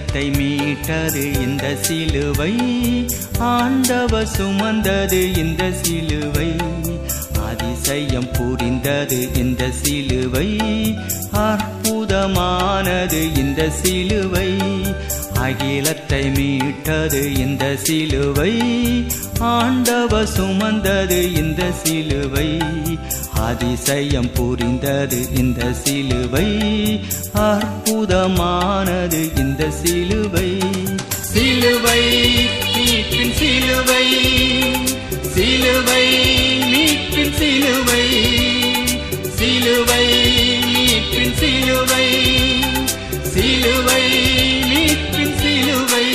அகிலத்தை மீட்டது இந்த சிலுவை ஆண்டவர் சுமந்தது இந்த சிலுவை அதிசயம் புரிந்தது இந்த சிலுவை அற்புதமானது இந்த சிலுவை அகிலத்தை மீட்டது இந்த சிலுவை ஆண்டவர் சுமந்தது இந்த சிலுவை அதிசயம் புரிந்தது இந்த சிலுவை அற்புதமானது இந்த சிலுவை சிலுவை மீட்பின் சிலுவை சிலுவை மீட்பின் சிலுவை சிலுவை மீட்பின் சிலுவை சிலுவை மீட்பின் சிலுவை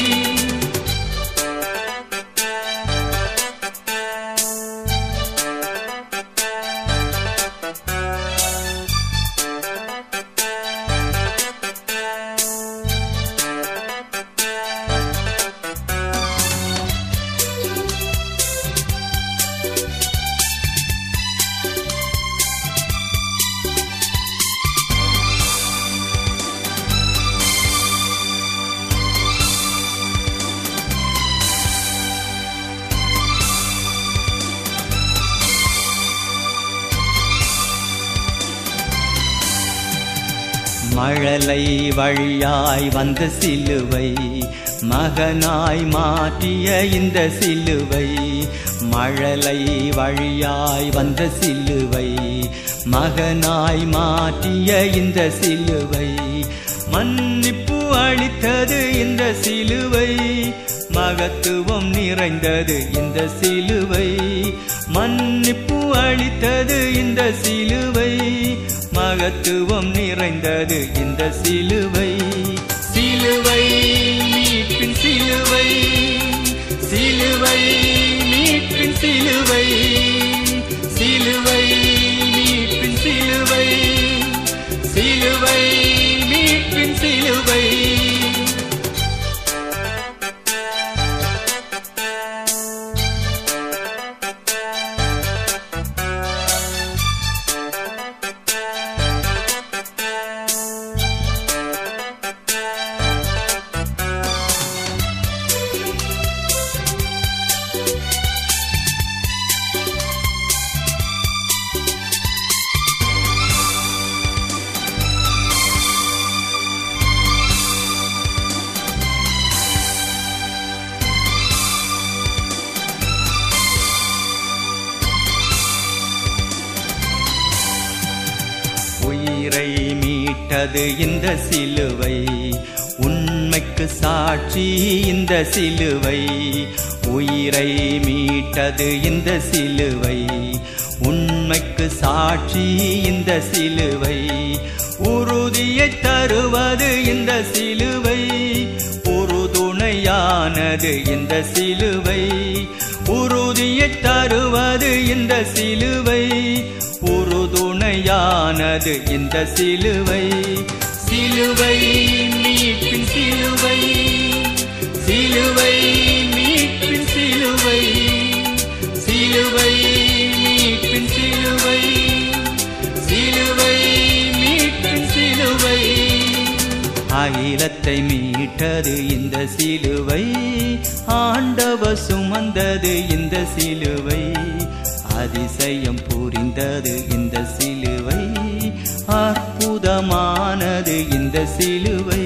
மழலை வழியாய் வந்த சிலுவை மகனாய் மாற்றிய இந்த சிலுவை மழலை வழியாய் வந்த சிலுவை மகனாய் மாற்றிய இந்த சிலுவை மன்னிப்பு அளித்தது இந்த சிலுவை மகத்துவம் நிறைந்தது இந்த சிலுவை மன்னிப்பு அளித்தது இந்த சிலுவை மகத்துவம் நிறைந்தது இந்த சிலுவை சிலுவை மீட்பின் சிலுவை சிலுவை மீட்பின் சிலுவை சிலுவை மீட்பின் சிலுவை சிலுவை மீட்பின் சிலுவை உயிரை மீட்டது இந்த சிலுவை உண்மைக்கு சாட்சி இந்த சிலுவை உயிரை மீட்டது இந்த சிலுவை உண்மைக்கு சாட்சி இந்த சிலுவை உறுதியை தருவது இந்த சிலுவை உறுதுணையானது இந்த சிலுவை உறுதியை தருவது இந்த சிலுவை உறுதுணையானது இந்த சிலுவை சிலுவை மீட்பின் சிலுவை சிலுவை மீட்பின் சிலுவை சிலுவை மீட்பின் சிலுவை சிலுவை மீட்பின் சிலுவை அகிலத்தை மீட்டது இந்த சிலுவை ஆண்டவர் சுமந்தது இந்த சிலுவை அதிசயம் புரிந்தது இந்த சிலுவை அற்புதமானது இந்த சிலுவை